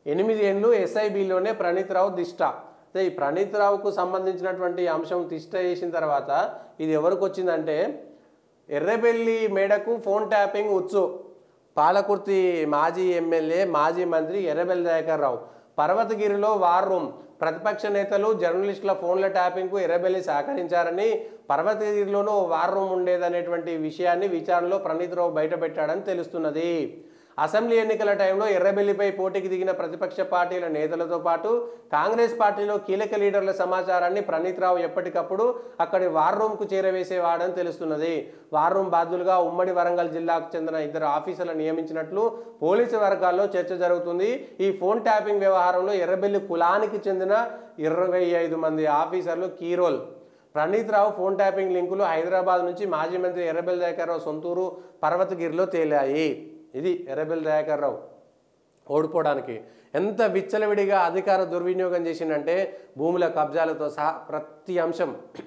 ఎనిమిది ఏళ్ళు ఎస్ఐబిలోనే ప్రణీత్ రావు దిష్ట అయితే ఈ ప్రణీత్ రావుకు సంబంధించినటువంటి అంశం తిష్ట చేసిన తర్వాత ఇది ఎవరికి వచ్చిందంటే ఎర్రబెల్లి మేడకు ఫోన్ ట్యాపింగ్ ఉచ్చు పాలకుర్తి మాజీ ఎమ్మెల్యే మాజీ మంత్రి ఎర్రబెల్లి దయాకర్ రావు పర్వతగిరిలో వార్ రూమ్ ప్రతిపక్ష నేతలు జర్నలిస్టుల ఫోన్ల ట్యాపింగ్కు ఎర్రబెల్లి సహకరించారని పర్వతగిరిలోనూ ఓ వార్ రూమ్ ఉండేదనేటువంటి విషయాన్ని విచారణలో ప్రణీత్ రావు బయటపెట్టాడని తెలుస్తున్నది అసెంబ్లీ ఎన్నికల టైంలో ఎర్రబెల్లిపై పోటీకి దిగిన ప్రతిపక్ష పార్టీల నేతలతో పాటు కాంగ్రెస్ పార్టీలో కీలక లీడర్ల సమాచారాన్ని ప్రణీత్ రావు ఎప్పటికప్పుడు అక్కడి వార్ రూమ్కు చేరవేసేవాడని తెలుస్తున్నది వార్ రూమ్ బాధ్యులుగా ఉమ్మడి వరంగల్ జిల్లాకు చెందిన ఇద్దరు ఆఫీసర్లు నియమించినట్లు పోలీసు వర్గాల్లో చర్చ జరుగుతుంది ఈ ఫోన్ ట్యాపింగ్ వ్యవహారంలో ఎర్రబెల్లి కులానికి చెందిన ఇరవై ఐదు మంది ఆఫీసర్లు key role Praneeth Rao phone tapping లింకులు హైదరాబాద్ నుంచి మాజీ మంత్రి ఎర్రబెల్లి దయాకర్ రావు సొంతూరు పర్వతగిరిలో తేలాయి ఇది ఎర్రబెల్లి దయాకర్ రావు ఓడిపోవడానికి ఎంత విచ్చలవిడిగా అధికార దుర్వినియోగం చేసిందంటే భూముల కబ్జాలతో సహా ప్రతి అంశం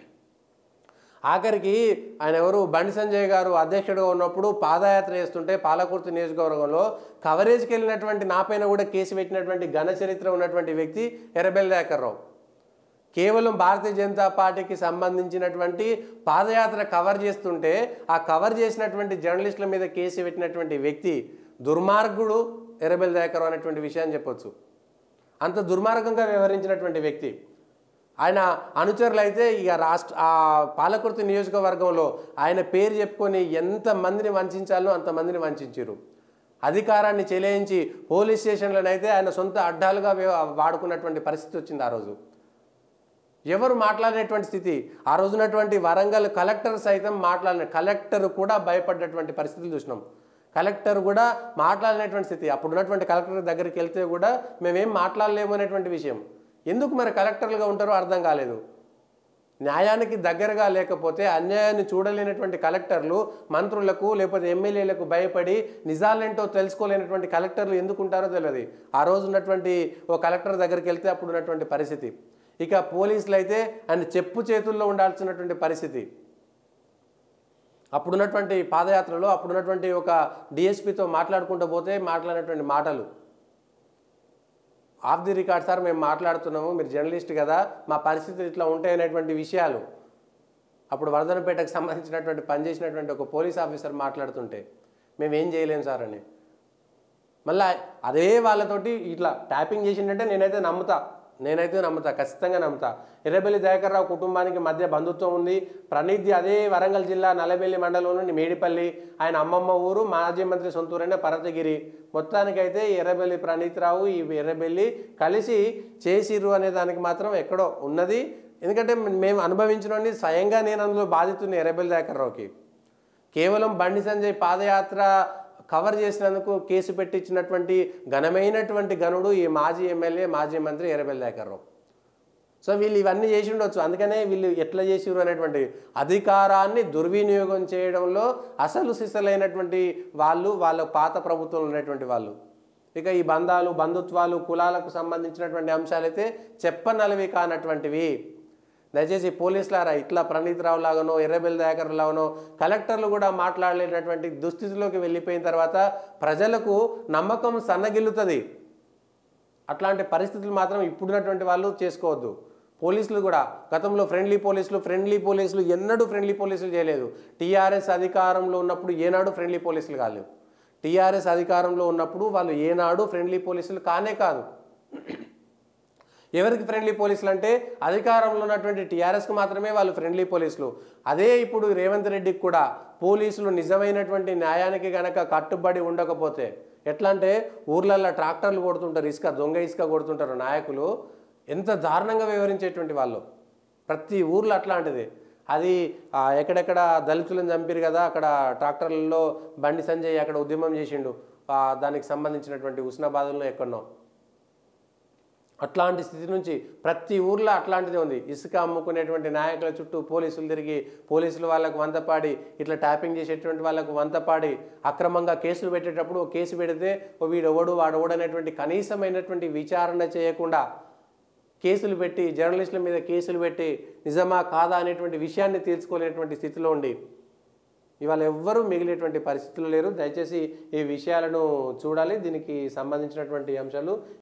ఆఖరికి ఆయన ఎవరు బండి సంజయ్ గారు అధ్యక్షుడిగా ఉన్నప్పుడు పాదయాత్ర చేస్తుంటే పాలకుర్తి నియోజకవర్గంలో కవరేజ్కి వెళ్ళినటువంటి నాపైన కూడా కేసు పెట్టినటువంటి ఘన చరిత్ర ఉన్నటువంటి వ్యక్తి ఎర్రబెల్లి దయాకర్ రావు కేవలం భారతీయ జనతా పార్టీకి సంబంధించినటువంటి పాదయాత్ర కవర్ చేస్తుంటే ఆ కవర్ చేసినటువంటి జర్నలిస్టుల మీద కేసు పెట్టినటువంటి వ్యక్తి దుర్మార్గుడు ఎర్రబెల్లి దయాకర్ అనేటువంటి విషయాన్ని చెప్పొచ్చు అంత దుర్మార్గంగా వ్యవహరించినటువంటి వ్యక్తి ఆయన అనుచరులు అయితే ఇక రాష్ట్ర ఆ పాలకుర్తి నియోజకవర్గంలో ఆయన పేరు చెప్పుకొని ఎంతమందిని వంచాలో అంతమందిని వంచారు అధికారాన్ని చెలాయించి పోలీస్ స్టేషన్లను అయితే ఆయన సొంత అడ్డాలుగా వ్యవ- వాడుకున్నటువంటి పరిస్థితి వచ్చింది ఆ రోజు ఎవరు మాట్లాడినటువంటి స్థితి ఆ రోజునటువంటి వరంగల్ కలెక్టర్ సైతం మాట్లాడిన కలెక్టర్ కూడా భయపడ్డటువంటి పరిస్థితులు చూసినాం కలెక్టర్ కూడా మాట్లాడినటువంటి స్థితి అప్పుడు ఉన్నటువంటి కలెక్టర్ దగ్గరికి వెళ్తే కూడా మేమేం మాట్లాడలేము అనేటువంటి విషయం ఎందుకు మరి కలెక్టర్లుగా ఉంటారో అర్థం కాలేదు న్యాయానికి దగ్గరగా లేకపోతే అన్యాయాన్ని చూడలేనటువంటి కలెక్టర్లు మంత్రులకు లేకపోతే ఎమ్మెల్యేలకు భయపడి నిజాలేంటో తెలుసుకోలేనటువంటి కలెక్టర్లు ఎందుకు ఉంటారో తెలియదు ఆ రోజు ఉన్నటువంటి ఓ కలెక్టర్ దగ్గరికి వెళ్తే అప్పుడు ఉన్నటువంటి పరిస్థితి ఇక పోలీసులు అయితే ఆయన చెప్పు చేతుల్లో ఉండాల్సినటువంటి పరిస్థితి అప్పుడున్నటువంటి పాదయాత్రలో అప్పుడున్నటువంటి ఒక డిఎస్పితో మాట్లాడుకుంటూ పోతే మాట్లాడినటువంటి మాటలు ఆఫ్ ది రికార్డ్ సార్ మేము మాట్లాడుతున్నాము మీరు జర్నలిస్ట్ కదా మా పరిస్థితులు ఇట్లా ఉంటాయనేటువంటి విషయాలు అప్పుడు వర్ధనపేటకు సంబంధించినటువంటి పనిచేసినటువంటి ఒక పోలీస్ ఆఫీసర్ మాట్లాడుతుంటే మేము ఏం చేయలేం సార్ అని మళ్ళా అదే వాళ్ళతోటి ఇట్లా ట్యాపింగ్ చేసిందంటే నేనైతే నమ్ముతా నేనైతే నమ్ముతా ఖచ్చితంగా నమ్ముతా ఎర్రబెల్లి దయాకర్ రావు కుటుంబానికి మధ్య బంధుత్వం ఉంది ప్రణీతి అదే వరంగల్ జిల్లా నల్లబెల్లి మండలం నుండి మేడిపల్లి ఆయన అమ్మమ్మ ఊరు మాజీ మంత్రి సొంతూరైన పర్వతగిరి మొత్తానికైతే ఈ ఎర్రబెల్లి ప్రణీత్ రావు ఈ ఎర్రబెల్లి కలిసి చేసిర్రు అనే దానికి మాత్రం ఎక్కడో ఉన్నది ఎందుకంటే మేము అనుభవించిన స్వయంగా నేను అందులో బాధితుని ఎర్రబెల్లి దయాకర్ రావుకి కేవలం బండి సంజయ్ పాదయాత్ర కవర్ చేసినందుకు కేసు పెట్టించినటువంటి ఘనమైనటువంటి గనుడు ఈ మాజీ ఎమ్మెల్యే మాజీ మంత్రి ఎర్రబెల్లి దయాకర్ రావు సో వీళ్ళు ఇవన్నీ చేసి ఉండొచ్చు అందుకనే వీళ్ళు ఎట్లా చేసిరు అనేటువంటి అధికారాన్ని దుర్వినియోగం చేయడంలో అసలు సిసలైనటువంటి వాళ్ళు వాళ్ళ పాత ప్రభుత్వంలో ఉన్నటువంటి వాళ్ళు ఇక ఈ బంధాలు బంధుత్వాలు కులాలకు సంబంధించినటువంటి అంశాలైతే చెప్పనలవి కానటువంటివి దయచేసి పోలీసులారా ఇట్లా ప్రణీత్ రావు లాగానో ఎర్రబెల్లి దయాకర్ లాగానో కలెక్టర్లు కూడా మాట్లాడలేనటువంటి దుస్థితిలోకి వెళ్ళిపోయిన తర్వాత ప్రజలకు నమ్మకం సన్నగిల్లుతుంది అట్లాంటి పరిస్థితులు మాత్రం ఇప్పుడున్నటువంటి వాళ్ళు చేసుకోవద్దు పోలీసులు కూడా గతంలో ఫ్రెండ్లీ పోలీసులు ఫ్రెండ్లీ పోలీసులు ఎన్నడూ ఫ్రెండ్లీ పోలీసులు చేయలేదు టీఆర్ఎస్ అధికారంలో ఉన్నప్పుడు ఏనాడు ఫ్రెండ్లీ పోలీసులు కాలేవు టీఆర్ఎస్ అధికారంలో ఉన్నప్పుడు వాళ్ళు ఏనాడు ఫ్రెండ్లీ పోలీసులు కానే కాదు ఎవరికి ఫ్రెండ్లీ పోలీసులు అంటే అధికారంలో ఉన్నటువంటి టీఆర్ఎస్కి మాత్రమే వాళ్ళు ఫ్రెండ్లీ పోలీసులు అదే ఇప్పుడు రేవంత్ రెడ్డికి కూడా పోలీసులు నిజమైనటువంటి న్యాయానికి గనక కట్టుబడి ఉండకపోతే ఎట్లా అంటే ఊర్లల్లో ట్రాక్టర్లు కొడుతుంటారు ఇసుక దొంగ ఇసుక కొడుతుంటారు నాయకులు ఎంత దారుణంగా వ్యవహరించేటువంటి వాళ్ళు ప్రతి ఊర్లో అట్లాంటిది అది ఆ, ఎక్కడెక్కడ దళితులను చంపారు కదా అక్కడ ట్రాక్టర్లలో బండి సంజయ్ అక్కడ ఉద్యమం చేసిండు ఆ, దానికి సంబంధించినటువంటి ఉస్నాబాదుల్లో ఎక్కడనో అట్లాంటి స్థితి నుంచి ప్రతి ఊర్లో అట్లాంటిదే ఉంది ఇసుక అమ్ముకునేటువంటి నాయకుల చుట్టూ పోలీసులు తిరిగి పోలీసులు వాళ్ళకు వంతపాడి ఇట్లా ట్యాపింగ్ చేసేటువంటి వాళ్ళకు వంతపాడి అక్రమంగా కేసులు పెట్టేటప్పుడు ఓ కేసు పెడితే ఓ వీడెవడు వాడెవడు అనేటువంటి కనీసమైనటువంటి విచారణ చేయకుండా కేసులు పెట్టి జర్నలిస్టుల మీద కేసులు పెట్టి నిజమా కాదా అనేటువంటి విషయాన్ని తీర్చుకోలేనటువంటి స్థితిలో ఉండి ఇవాళ ఎవ్వరూ మిగిలేటువంటి పరిస్థితులు లేరు దయచేసి ఈ విషయాలను చూడాలి దీనికి సంబంధించినటువంటి అంశాలు